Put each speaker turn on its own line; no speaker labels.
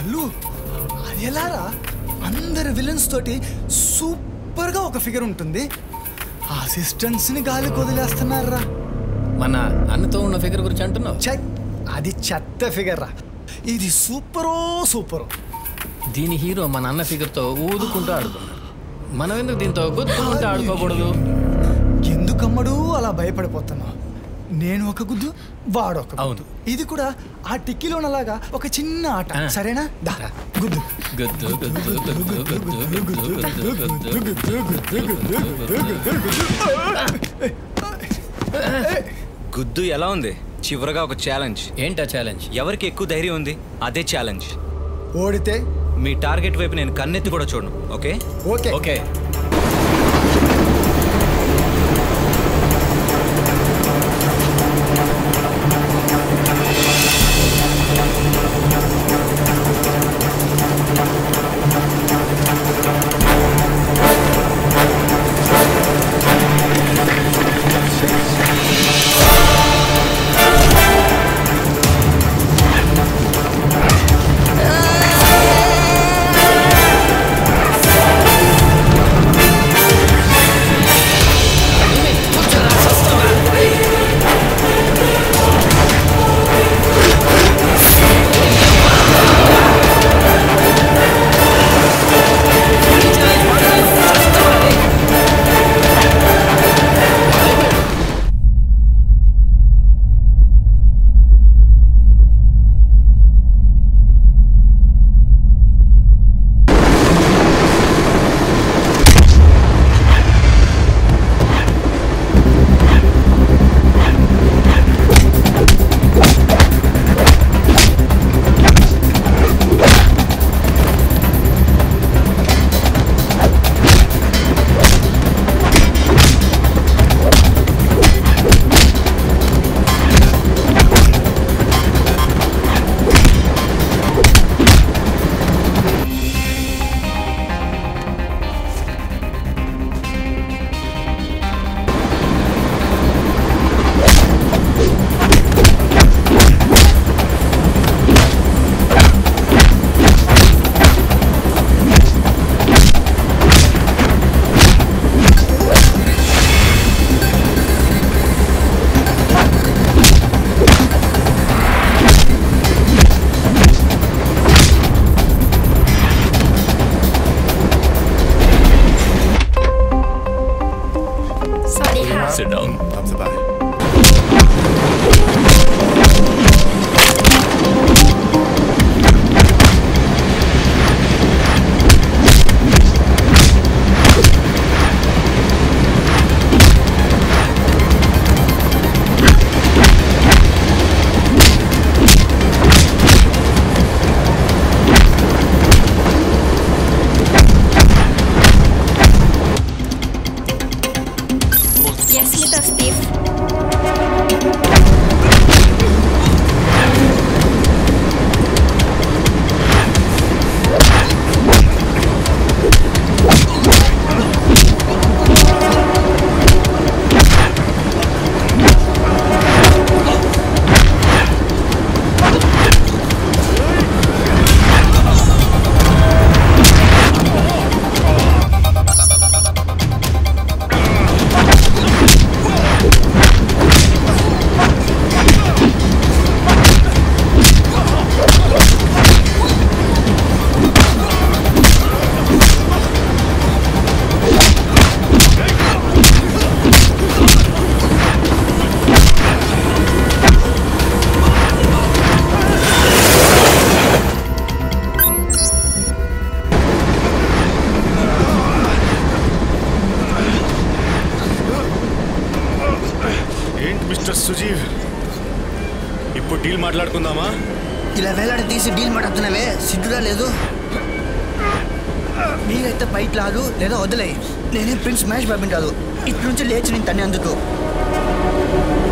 కళ్ళు అది ఎలారా అందరు విలన్స్ తోటి సూపర్గా ఒక ఫిగర్ ఉంటుంది అసిస్టెంట్స్ని గాలికి వదిలేస్తున్నారా
మన అన్నతో ఉన్న ఫిగర్ గురించి అంటున్నావు
చెక్ అది చెత్త ఫిగర్ రా ఇది సూపరో సూపరో
దీని హీరో మన అన్న ఫిగర్తో ఊదుకుంటూ ఆడుకున్నాడు మనం ఎందుకు దీంతో గుద్దుకుంటూ ఆడుకోకూడదు
ఎందుకమ్మడు అలా భయపడిపోతున్నావు నేను ఒక గుద్దు వాడు ఒక
అవును.
ఇది కూడా ఆ టిక్కీలోనలాగా ఒక చిన్న ఆట
ఆ.
సరేనా దా గుద్దు
గుద్దు గుద్దు గుద్దు గుద్దు గుద్దు గుద్దు
గుద్దు ఎలా ఉంది చివరగా ఒక ఛాలెంజ్
ఏంటా ఛాలెంజ్
ఎవరికి ఎక్కువ ధైర్యం ఉంది అదే ఛాలెంజ్
ఓడితే
మీ టార్గెట్ వైపు నేను కన్నెత్తి కూడా చూడను okay
okay
okay
Sit down.
ตามสบาย
Yes, Mr. Steve.
ఏంటి మిస్టర్ సుజీవ్ ఇప్పుడు డీల్ మాట్లాడుకుందామా
ఇలా వేలాడ తీసి డీల్ మాట్లాడుతున్నావే సిగ్గుగా లేదు మీరైతే పైకి రాదు లేదా వదిలే నేనే ప్రిన్స్ మహేష్ బాబుని కాదు ఇటు నుంచి లేచి నేను తన్ని అందుకు